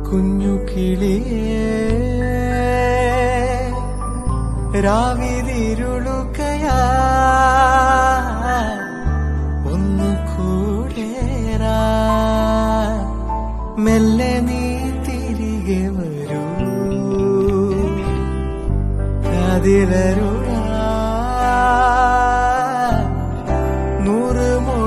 കുഞ്ഞു കിളിയേ രാവിലിരുളുകയാ ഒന്നു കൂടേറാ മെല്ലെ നീ തിരികെ വരൂ കതിരരുളാ നൂറ് മോ